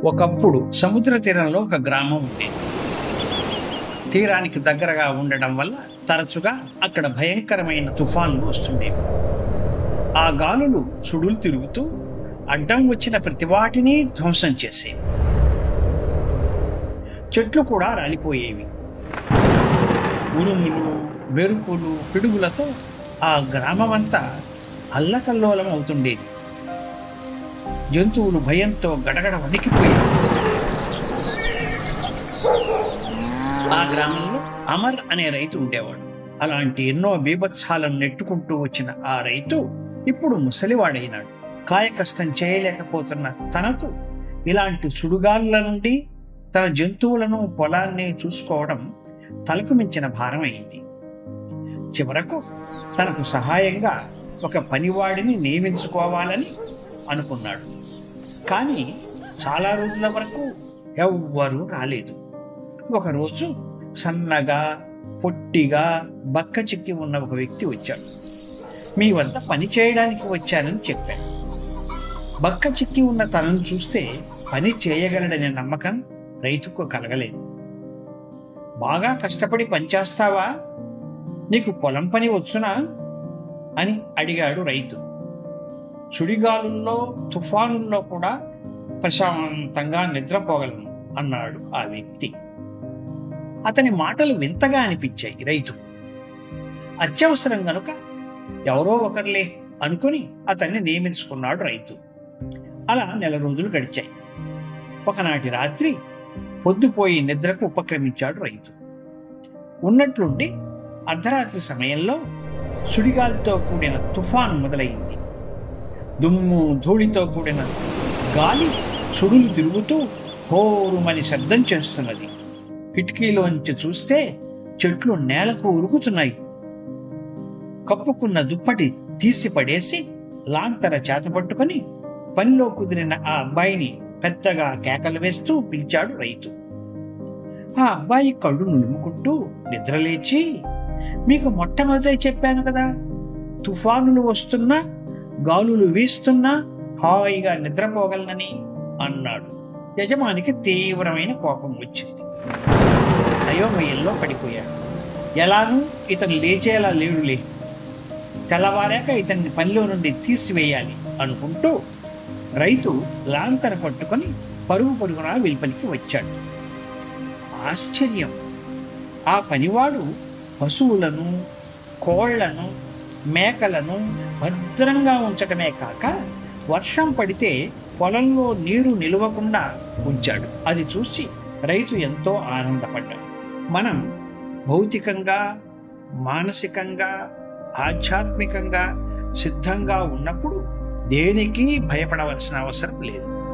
ఒకప్పుడు సముద్ర తీరంలో ఒక గ్రామం ఉండేది తీరానికి దగ్గరగా ఉండడం వల్ల తరచుగా అక్కడ భయంకరమైన తుఫాన్లు వస్తుండేవి ఆ గాలులు సుడులు తిరుగుతూ అడ్డం వచ్చిన ప్రతి వాటిని ధ్వంసం చేసేవి చెట్లు కూడా రాలిపోయేవి ఉరుములు మెరుపులు పిడుగులతో ఆ గ్రామమంతా అల్లకల్లోలం అవుతుండేది జంతువులు భయంతో గడగడ వణికిపోయాయి ఆ గ్రామంలో అమర్ అనే రైతు ఉండేవాడు అలాంటి ఎన్నో బీభత్సాలను నెట్టుకుంటూ వచ్చిన ఆ రైతు ఇప్పుడు ముసలివాడైనాడు కాయ కష్టం చేయలేకపోతున్న తనకు ఇలాంటి సుడుగాళ్ళ నుండి తన జంతువులను పొలాన్ని చూసుకోవడం తలకు మించిన భారం అయింది చివరకు తనకు సహాయంగా ఒక పనివాడిని నియమించుకోవాలని అనుకున్నాడు కానీ చాలా రోజుల వరకు ఎవ్వరూ రాలేదు ఒకరోజు సన్నగా పొట్టిగా బక్క చిక్కి ఉన్న ఒక వ్యక్తి వచ్చాడు మీ వద్ద పని చేయడానికి వచ్చానని చెప్పాడు బక్క చిక్కి ఉన్న తనను చూస్తే పని చేయగలడనే నమ్మకం రైతుకు కలగలేదు బాగా కష్టపడి పనిచేస్తావా నీకు పొలం పని వచ్చునా అని అడిగాడు రైతు సుడిగాలుల్లో తుఫానుల్లో కూడా ప్రశాంతంగా నిద్రపోగలను అన్నాడు ఆ వ్యక్తి అతని మాటలు వింతగా అనిపించాయి రైతు అత్యవసరం గనుక ఎవరో ఒకరిలే అనుకుని అతన్ని నియమించుకున్నాడు రైతు అలా నెల రోజులు గడిచాయి ఒకనాటి రాత్రి పొద్దుపోయి నిద్రకు ఉపక్రమించాడు రైతు ఉన్నట్లుండి అర్ధరాత్రి సమయంలో సుడిగాలితో కూడిన తుఫాను మొదలైంది దుమ్ము ధూళితో కూడిన గాలి సుడులు తిరుగుతూ హోరుమని శబ్దం చేస్తున్నది కిటికీలోంచి చూస్తే చెట్లు నేలకు ఉరుకుతున్నాయి కప్పుకున్న దుప్పటి తీసి పడేసి లాంతర చేతపట్టుకొని పనిలో కుదిరిన ఆ అబ్బాయిని పెద్దగా కేకలు వేస్తూ పిలిచాడు రైతు ఆ అబ్బాయి కళ్ళు నులుముకుంటూ నిద్రలేచి మీకు మొట్టమొదటే చెప్పాను కదా తుఫానులు వస్తున్నా గాలులు వీస్తున్నా హాయిగా నిద్రపోగలనని అన్నాడు యజమానికి తీవ్రమైన కోపం వచ్చింది అయోమయంలో పడిపోయాడు ఎలానూ ఇతను లేచేలా లేడులే తెల్లవారాక ఇతన్ని పనిలో నుండి తీసివేయాలి అనుకుంటూ రైతు లాంతర పట్టుకొని పరుగు పరుగున వెలుపలికి వచ్చాడు ఆశ్చర్యం ఆ పనివాడు పశువులను కోళ్లను మేకలను భద్రంగా ఉంచటమే కాక వర్షం పడితే పొలంలో నీరు నిలవకుండా ఉంచాడు అది చూసి రైతు ఎంతో ఆనందపడ్డాడు మనం భౌతికంగా మానసికంగా ఆధ్యాత్మికంగా సిద్ధంగా ఉన్నప్పుడు దేనికి భయపడవలసిన అవసరం లేదు